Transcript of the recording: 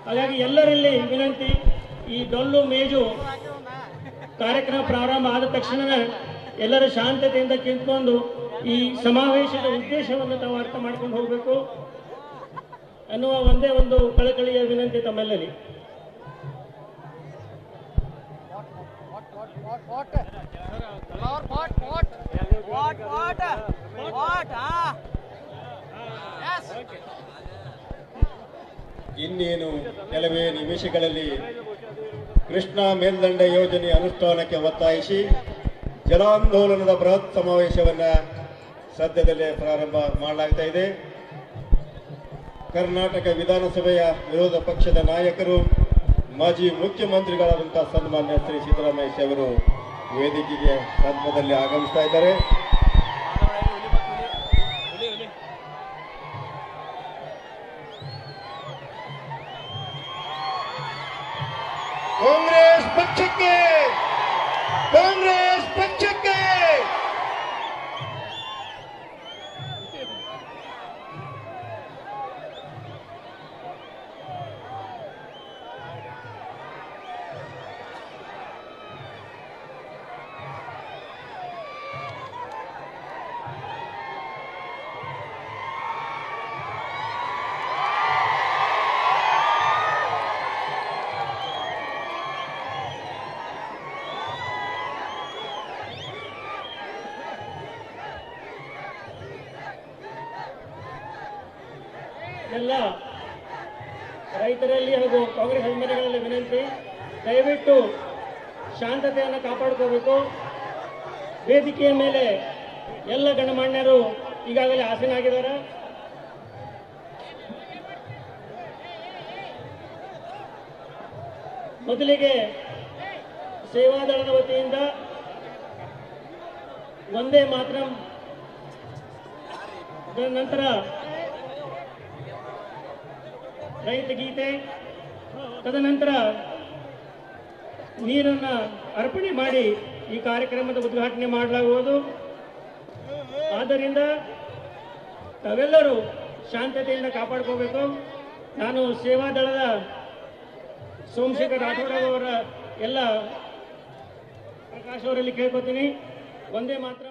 ಹಾಗಾಗಿ ಎಲ್ಲರಲ್ಲಿ ವಿನಂತಿ ಈ ಡೊಳ್ಳು ಮೇಜು ಕಾರ್ಯಕ್ರಮ ಪ್ರಾರಂಭ ಆದ ತಕ್ಷಣವೇ ಎಲ್ಲರೂ ಶಾಂತತೆಯಿಂದ ಕಿಂತ್ಕೊಂಡು ಈ ಸಮಾವೇಶದ ಉದ್ದೇಶವನ್ನು ತಾವು ಅರ್ಥ ಮಾಡ್ಕೊಂಡು ಹೋಗಬೇಕು ಅನ್ನುವ ಒಂದೇ ಒಂದು ಕಳಕಳಿಯ ವಿನಂತಿ ತಮ್ಮೆಲ್ಲಲ್ಲಿ What, what? What? Ah. Yes. ಇನ್ನೇನು ಕೆಲವೇ ನಿಮಿಷಗಳಲ್ಲಿ ಕೃಷ್ಣಾ ಮೇಲ್ದಂಡ ಯೋಜನೆ ಅನುಷ್ಠಾನಕ್ಕೆ ಒತ್ತಾಯಿಸಿ ಜಲಾಂದೋಲನದ ಬೃಹತ್ ಸಮಾವೇಶವನ್ನ ಸದ್ಯದಲ್ಲೇ ಪ್ರಾರಂಭ ಮಾಡಲಾಗ್ತಾ ಇದೆ ಕರ್ನಾಟಕ ವಿಧಾನಸಭೆಯ ವಿರೋಧ ಪಕ್ಷದ ನಾಯಕರು ಮಾಜಿ ಮುಖ್ಯಮಂತ್ರಿಗಳಾದಂತಹ ಸನ್ಮಾನ್ಯ ಶ್ರೀ ಸಿದ್ದರಾಮಯ್ಯ ಅವರು ವೇದಿಕೆಗೆ ಸಂದರ್ಭದಲ್ಲಿ ಆಗಮಿಸ್ತಾ ಇದ್ದಾರೆ ಕಾಂಗ್ರೆಸ್ ಪಕ್ಷಕ್ಕೆ ಕಾಂಗ್ರೆಸ್ ಪಕ್ಷಕ್ಕೆ ಎಲ್ಲ ರೈತರಲ್ಲಿ ಹಾಗೂ ಕಾಂಗ್ರೆಸ್ ಅಭಿಮಾನಿಗಳಲ್ಲಿ ವಿನಂತಿ ದಯವಿಟ್ಟು ಶಾಂತತೆಯನ್ನು ಕಾಪಾಡ್ಕೋಬೇಕು ವೇದಿಕೆಯ ಮೇಲೆ ಎಲ್ಲ ಗಣಮಾನ್ಯರು ಈಗಾಗಲೇ ಆಸೀನಾಗಿದ್ದಾರೆ ಮೊದಲಿಗೆ ಸೇವಾದಳದ ವತಿಯಿಂದ ಒಂದೇ ಮಾತ್ರ ನಂತರ ರೈತ ಗೀತೆ ತದನಂತರ ನೀರನ್ನ ಅರ್ಪಣೆ ಮಾಡಿ ಈ ಕಾರ್ಯಕ್ರಮದ ಉದ್ಘಾಟನೆ ಮಾಡಲಾಗುವುದು ಆದ್ದರಿಂದ ತಾವೆಲ್ಲರೂ ಶಾಂತತೆಯಿಂದ ಕಾಪಾಡ್ಕೋಬೇಕು ನಾನು ಸೇವಾದಳದ ಸೋಮಶೇಖರ್ ರಾಠೋಡ್ ಅವರ ಎಲ್ಲ ಪ್ರಕಾಶ್ ಅವರಲ್ಲಿ ಕೇಳ್ಕೊತೀನಿ ಒಂದೇ ಮಾತ್ರ